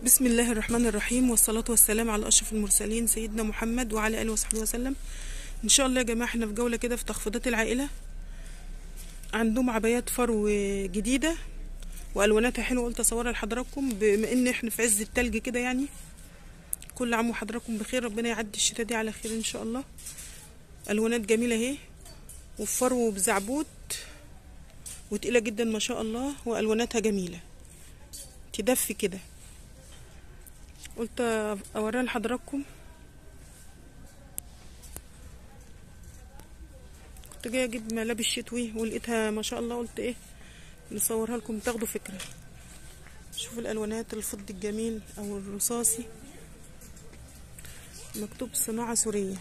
بسم الله الرحمن الرحيم والصلاة والسلام على أشرف المرسلين سيدنا محمد وعلى آله وصحبه وسلم إن شاء الله يا جماعة احنا في جولة كده في تخفيضات العائلة عندهم عبايات فرو جديدة وألواناتها حلوة قلت أصورها لحضراتكم بما إن احنا في عز التلج كده يعني كل عام وحضراتكم بخير ربنا يعدي الشتاء دي على خير إن شاء الله ألوانات جميلة اهي وفرو بزعبوت وتقيلة جدا ما شاء الله وألواناتها جميلة تدفي كده قلت اوريها لحضراتكم كنت جايه اجيب ملابس شتوي ولقيتها ما شاء الله قلت ايه نصورها لكم تاخدوا فكره شوفوا الالوانات الفضي الجميل او الرصاصي مكتوب صناعه سوريه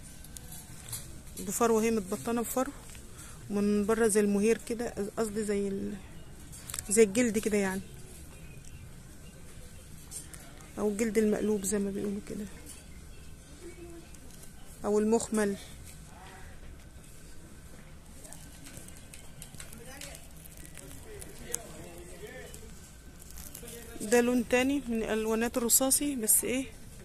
بفروه هي متبطنه بفرو ومن بره زي المهير كده قصدي زي ال... زي الجلد كده يعني او الجلد المقلوب زي ما بيقولوا كده او المخمل ده لون تاني من الوانات الرصاصي بس ايه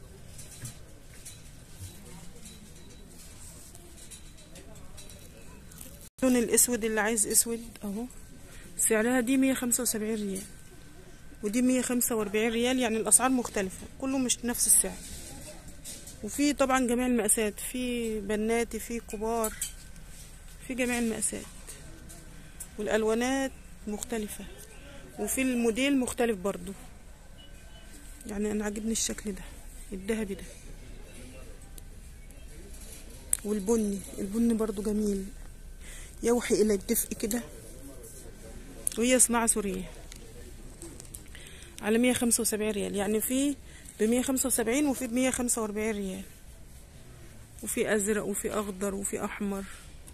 اللون الاسود اللي عايز اسود اهو سعرها دي مية خمسة وسبعين ريال ودي مية خمسة وأربعين ريال يعني الأسعار مختلفة كله مش نفس السعر وفي طبعا جميع المقاسات في بناتي في كبار في جميع المقاسات والألوانات مختلفة وفي الموديل مختلف برضو يعني أنا عاجبني الشكل ده الذهبي ده والبني البني برضو جميل يوحي إلى الدفء كده وهي صناعة سورية على مية خمسة وسبعين ريال يعني في بمية خمسة وسبعين وفي بمية خمسة وأربعين ريال وفي أزرق وفي أخضر وفي أحمر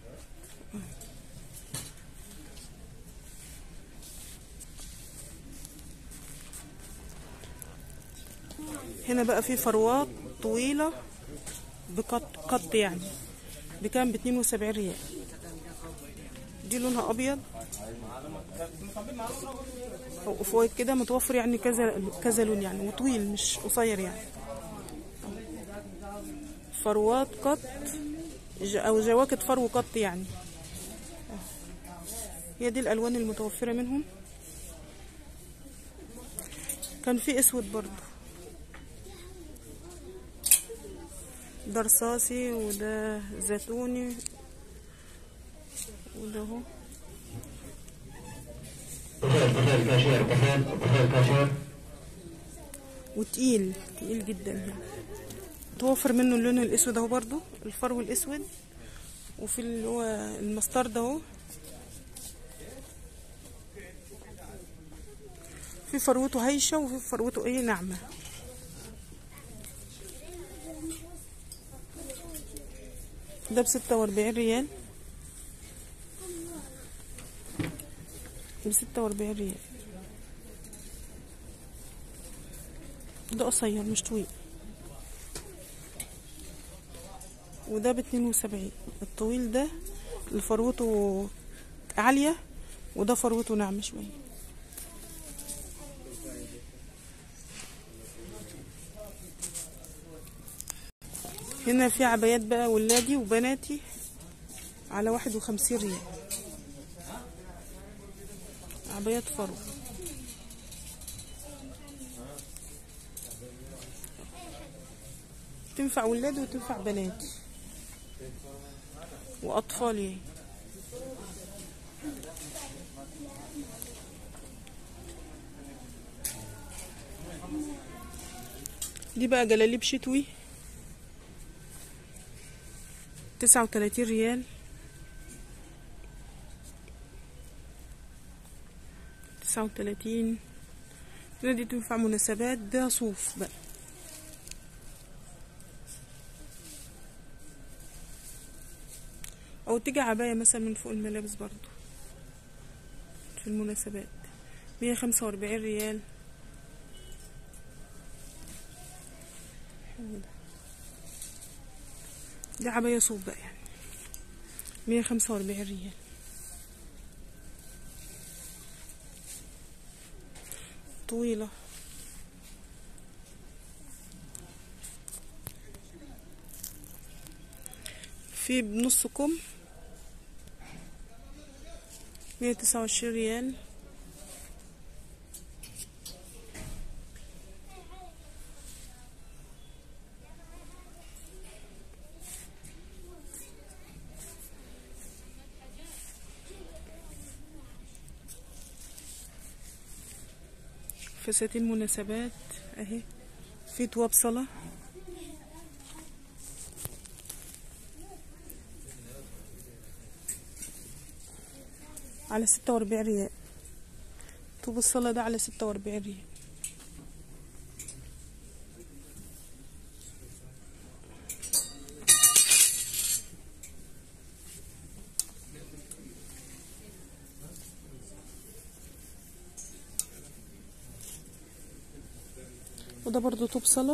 هنا بقى في فروات طويلة بقط قط يعني بكام باتنين وسبعين ريال دي لونها أبيض وفوق كده متوفر يعني كذا كذا لون يعني وطويل مش قصير يعني فروات قط او جواكت فرو قط يعني هي دي الالوان المتوفره منهم كان في اسود برضو ده رصاصي وده زيتوني وده اهو وتقيل تقيل جدا يعني توفر منه اللون الاسود اهو برضو الفرو الاسود وفي اللي هو المسترد اهو في فروته هيشه وفي فروته ايه ناعمه ده بستة واربعين ريال بستة واربعين ريال ده قصير مش طويل وده باتنين وسبعين الطويل ده اللي فروته عالية وده فروته ناعمة شوية هنا في عبايات بقى ولادي وبناتي على واحد وخمسين ريال عبايات فرو تنفع ولادي وتنفع بناتي واطفالي دي بقى جلاليب شتوي تسعة وتلاتين ريال تسعة وتلاتين دي تنفع مناسبات ده صوف بقى او تيجي عباية مثلا من فوق الملابس برضو في المناسبات مية خمسة واربعين ريال دي عباية صوف بقى يعني مية خمسة واربعين ريال طويلة في بنص كم مية تسعة وعشرين ريال فساتين مناسبات اهي في تواب صلاة على ستة واربعين ريال طوب الصلاة ده على ستة واربعين ريال وده برضو طوب صلاة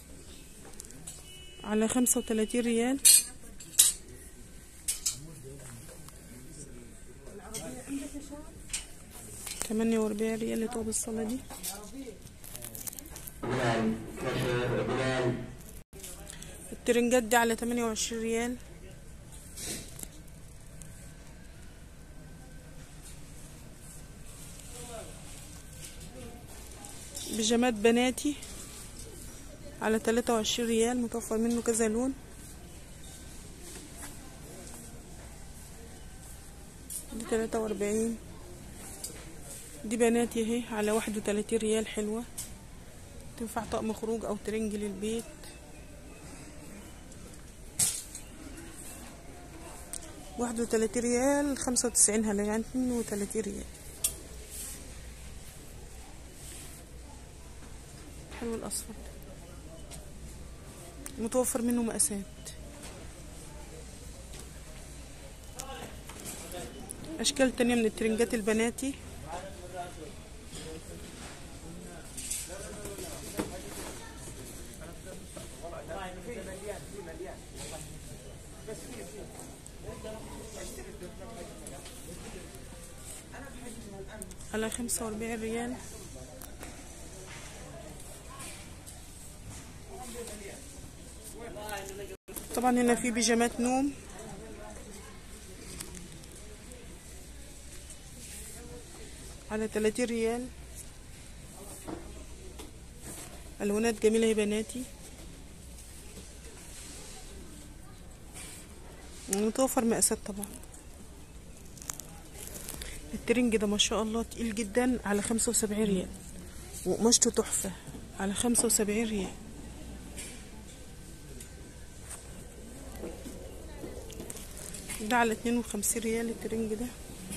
على خمسة وتلاتين ريال تمانية واربعين ريال لطوب الصلاة دي الترنجات دي على تمانية وعشرين ريال بيجامات بناتي على تلاتة وعشرين ريال متوفر منه كذا لون دي تلاتة واربعين دي بناتي اهي على واحد وتلاتين ريال حلوة تنفع طقم خروج او ترنج للبيت واحد وتلاتين ريال خمسة وتسعين هلا يعني اتنين وتلاتين ريال حلو الاصفر متوفر منه مقاسات اشكال تانية من الترنجات البناتي على خمسة واربعين ريال طبعا هنا في بيجامات نوم على تلاتين ريال الوانات جميلة يا بناتي متوفر مقاسات طبعا الترنج ده ما شاء الله تقيل جدا على خمسة وسبعين ريال وقماشته تحفة على خمسة وسبعين ريال ده على اتنين وخمسين ريال الترنج ده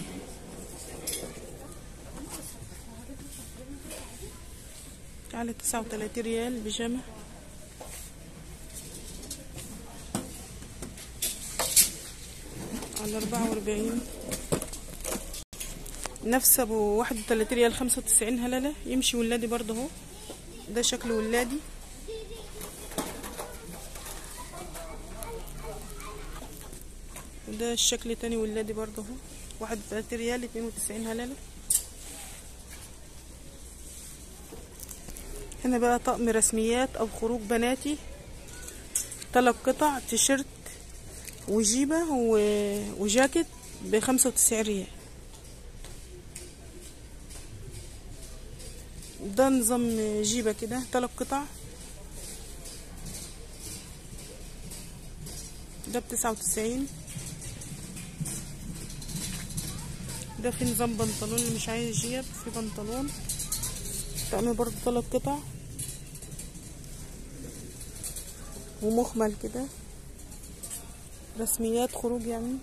ده على تسعة وتلاتين ريال بيجامة على أربعة وأربعين نفس أبو واحد وتلاتين ريال خمسة وتسعين هللة يمشي ولادي برضه اهو ده شكل ولادي وده الشكل تاني ولادي برضه اهو واحد وتلاتين ريال اتنين وتسعين هللة هنا بقى طقم رسميات او خروج بناتي تلات قطع تيشيرت وجيبة و- وجاكيت بخمسة وتسعين ريال ده نظام جيبة كده تلات قطع ده بتسعة وتسعين ده في نظام بنطلون اللي مش عايز جيب في بنطلون طقم برضه تلات قطع ومخمل كده رسميات خروج يعني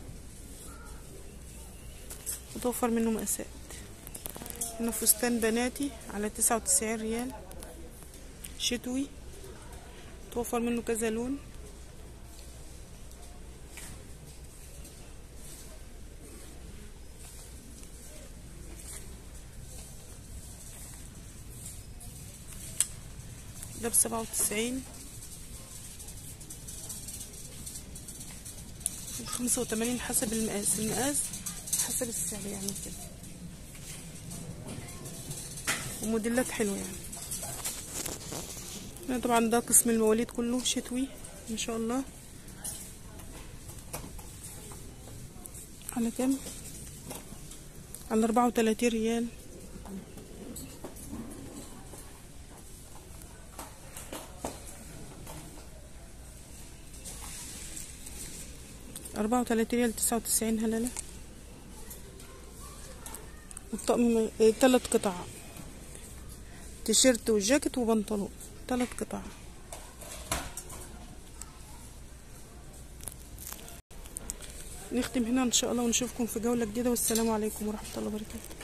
متوفر منه مقاسات هنا فستان بناتي على تسعة وتسعين ريال شتوي توفر منه كذا لون ده بسبعة وتسعين خمسة وتمانين حسب المقاس المقاس حسب السعر يعني كده وموديلات حلوة يعني هنا طبعا ده قسم المواليد كله شتوي ان شاء الله على كام على أربعة وتلاتين ريال أربعة وتلاتين ريال تسعة وتسعين هللة والطقم م- آه، تلات قطع تيشيرت وجاكيت وبنطلون تلات قطع نختم هنا ان شاء الله ونشوفكم في جولة جديدة والسلام عليكم ورحمة الله وبركاته